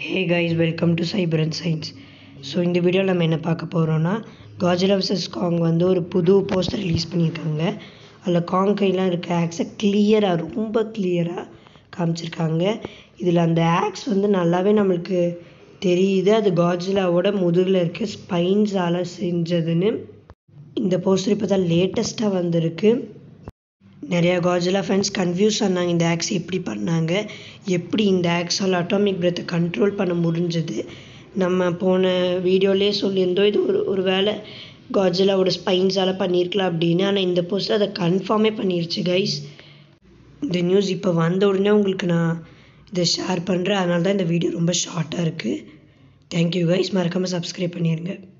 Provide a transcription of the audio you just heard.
hey guys welcome to cyber and science so இந்த வீடியோவில் நம்ம என்ன பார்க்க போகிறோன்னா காஜிலா vs காங் வந்து ஒரு புது போஸ்டர் ரிலீஸ் பண்ணியிருக்காங்க அதில் காங் கையெல்லாம் இருக்க ஆக்ஸை கிளியராக ரொம்ப கிளியராக காமிச்சிருக்காங்க இதில் அந்த ஆக்ஸ் வந்து நல்லாவே நம்மளுக்கு தெரியுது அது காஜிலாவோட முதுகில் இருக்க ஸ்பைன்ஸால் செஞ்சதுன்னு இந்த போஸ்டர் இப்போ தான் லேட்டஸ்ட்டாக வந்திருக்கு நிறையா காஜிலா ஃபேன்ஸ் கன்ஃபியூஸ் ஆனாங்க இந்த ஆக்ஸ் எப்படி பண்ணாங்க எப்படி இந்த ஆக்ஸால் அட்டாமிக் பிரெத்தை கண்ட்ரோல் பண்ண முடிஞ்சது நம்ம போன வீடியோலேயே சொல்லியிருந்தோம் இது ஒரு ஒரு வேளை காஜிலாவோட ஸ்பைன்ஸால் பண்ணியிருக்கலாம் அப்படின்னு ஆனால் இந்த போஸ்டர் அதை கன்ஃபார்மே பண்ணிருச்சு கைஸ் இந்த நியூஸ் இப்போ வந்த உடனே உங்களுக்கு நான் இதை ஷேர் பண்ணுறேன் அதனால தான் இந்த வீடியோ ரொம்ப ஷார்ட்டாக இருக்குது தேங்க்யூ கைஸ் மறக்காமல் சப்ஸ்கிரைப் பண்ணிடுங்க